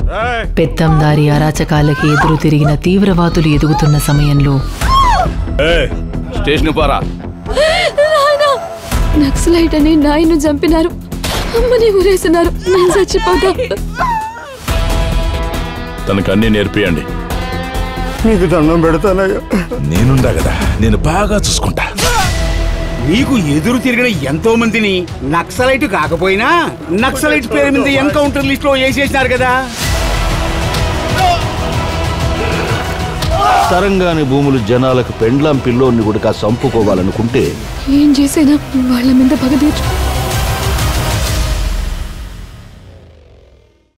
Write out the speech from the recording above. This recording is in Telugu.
పెత్తందారి అరాచకాలకి ఎదురు తిరిగిన తీవ్రవాదులు ఎదుగుతున్న సమయంలో స్టేషన్ పోరా నక్సలైట్ అని నాయను చంపినారు అమ్మని ఊరేసినారు నేను చచ్చిపోతా తనకు అన్ని నేర్పియండి నీకు దండం పెడతానయ్యా నేనుండా కదా నేను బాగా చూసుకుంటా మీకు ఎదురు తిరిగిన ఎంతో మందిని నక్సలైట్ కాకపోయినా నక్సలైట్ పేరు మీద ఎన్కౌంటర్ లిస్ట్ లో వేసేసినారు కదా తరంగాని భూములు జనాలకు పెండ్లాం పిల్లోని గుడిక చంపుకోవాలనుకుంటే ఏం చేసేనా వాళ్ళ మీద పగ తీర్చు